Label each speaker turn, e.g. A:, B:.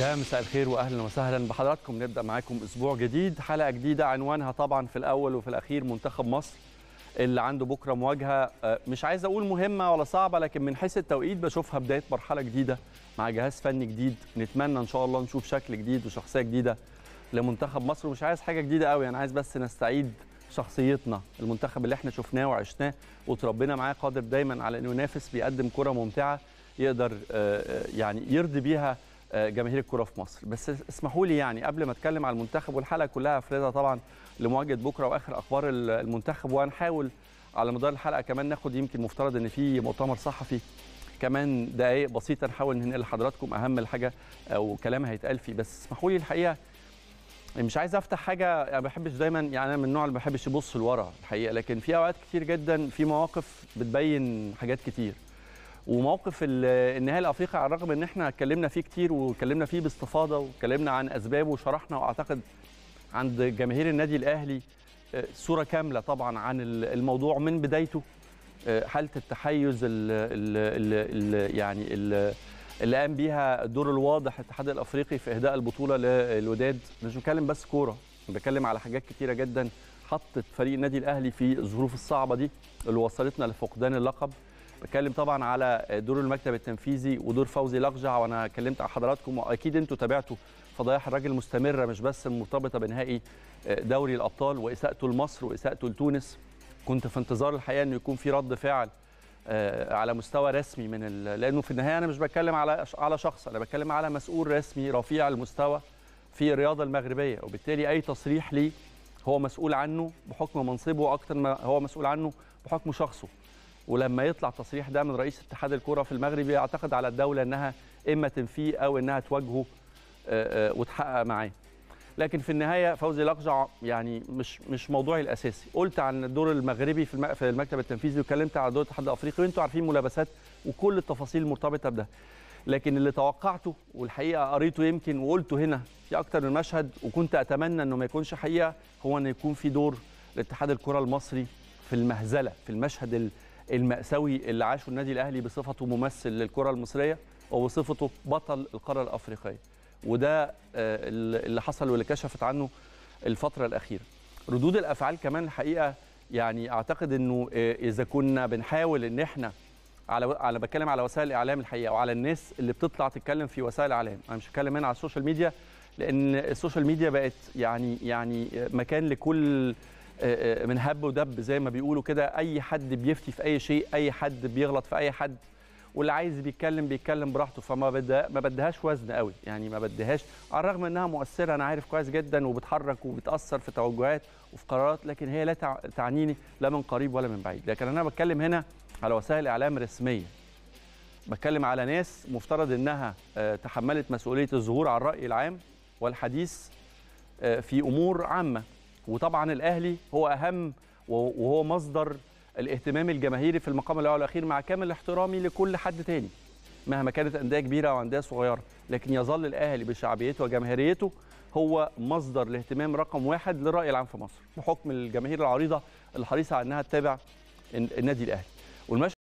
A: يا مساء الخير واهلا وسهلا بحضراتكم نبدا معاكم اسبوع جديد حلقه جديده عنوانها طبعا في الاول وفي الاخير منتخب مصر اللي عنده بكره مواجهه آه، مش عايز اقول مهمه ولا صعبه لكن من حيث التوقيت بشوفها بدايه مرحله جديده مع جهاز فني جديد نتمنى ان شاء الله نشوف شكل جديد وشخصيه جديده لمنتخب مصر ومش عايز حاجه جديده قوي انا عايز بس نستعيد شخصيتنا المنتخب اللي احنا شفناه وعشناه وتربينا معاه قادر دايما على انه ينافس بيقدم كره ممتعه يقدر آه، آه، يعني يرضي بيها آه، جماهير الكره في مصر بس اسمحوا لي يعني قبل ما اتكلم على المنتخب والحلقه كلها افردها طبعا لمواجهه بكره واخر اخبار ال- المنتخب وهنحاول على مدار الحلقه كمان ناخد يمكن مفترض ان في مؤتمر صحفي كمان دقائق بسيطه نحاول ننقل لحضراتكم اهم الحاجه او كلام هيتقال فيه بس اسمحوا لي الحقيقه مش عايز افتح حاجه يعني ما بحبش دايما يعني انا من النوع اللي ما بحبش يبص لورا الحقيقه لكن في اوقات كتير جدا في مواقف بتبين حاجات كتير وموقف ال- النهائي الافريقي على الرغم ان احنا اتكلمنا فيه كتير واتكلمنا فيه باستفاضه واتكلمنا عن اسبابه وشرحنا واعتقد عند جماهير النادي الاهلي آه، صوره كامله طبعا عن ال- الموضوع من بدايته آه، حاله التحيز ال ال ال يعني ال اللي قام بيها الدور الواضح الاتحاد الافريقي في اهداء البطوله للوداد مش بتكلم بس كوره بتكلم على حاجات كتيره جدا حطت فريق النادي الاهلي في الظروف الصعبه دي اللي وصلتنا لفقدان اللقب بتكلم طبعا على دور المكتب التنفيذي ودور فوزي لقجع وانا كلمت على حضراتكم واكيد انتوا تابعتوا فضايح الراجل مستمره مش بس المرتبطه بنهائي دوري الابطال واساءته لمصر واساءته لتونس كنت في انتظار الحقيقه انه يكون في رد فعل آه، على مستوى رسمي من ال... لانه في النهايه انا مش بتكلم على على شخص انا بتكلم على مسؤول رسمي رفيع المستوى في الرياضه المغربيه وبالتالي اي تصريح ليه هو مسؤول عنه بحكم منصبه اكتر ما هو مسؤول عنه بحكم شخصه ولما يطلع تصريح ده من رئيس اتحاد الكره في المغرب يعتقد على الدوله انها اما تنفيه او انها تواجهه آه، آه، وتحقق معاه لكن في النهايه فوزي لقجع يعني مش مش موضوعي الاساسي قلت عن الدور المغربي في الم- في المكتب التنفيذي واتكلمت على دور الاتحاد الافريقي وانتوا عارفين ملابسات وكل التفاصيل المرتبطه بده لكن اللي توقعته والحقيقه قريته يمكن وقلته هنا في اكتر من مشهد وكنت اتمنى انه ما يكونش حقيقه هو ان يكون في دور لاتحاد الكره المصري في المهزله في المشهد ال- المأساوي اللي عاشه النادي الاهلي بصفته ممثل للكره المصريه وبصفته بطل القاره الافريقيه وده آه، اللي حصل واللي كشفت عنه الفتره الاخيره ردود الافعال كمان الحقيقه يعني اعتقد انه آه، اذا كنا بنحاول ان احنا على على بتكلم على وسائل الاعلام الحقيقه وعلى الناس اللي بتطلع تتكلم في وسائل الاعلام انا مش هتكلم هنا على السوشيال ميديا لان السوشيال ميديا بقت يعني يعني مكان لكل آه، آه، من هب ودب زي ما بيقولوا كده اي حد بيفتي في اي شيء اي حد بيغلط في اي حد واللي عايز بيتكلم بيتكلم براحته فما بدها ما بدهاش وزن قوي يعني ما بدهاش على الرغم انها مؤثره انا عارف كويس جدا وبتحرك وبتاثر في توجهات وفي قرارات لكن هي لا تع- تعنيني لا من قريب ولا من بعيد لكن انا بتكلم هنا على وسائل اعلام رسميه بتكلم على ناس مفترض انها آه، تحملت مسؤوليه الظهور على الراي العام والحديث آه، في امور عامه وطبعا الاهلي هو اهم وهو مصدر الاهتمام الجماهيري في المقام الاول والاخير مع كامل احترامي لكل حد تاني مهما كانت انديه كبيره او انديه صغيره لكن يظل الاهلي بشعبيته وجماهيريته هو مصدر الاهتمام رقم واحد للراي العام في مصر بحكم الجماهير العريضه الحريصه على انها تتابع النادي الاهلي والمشهد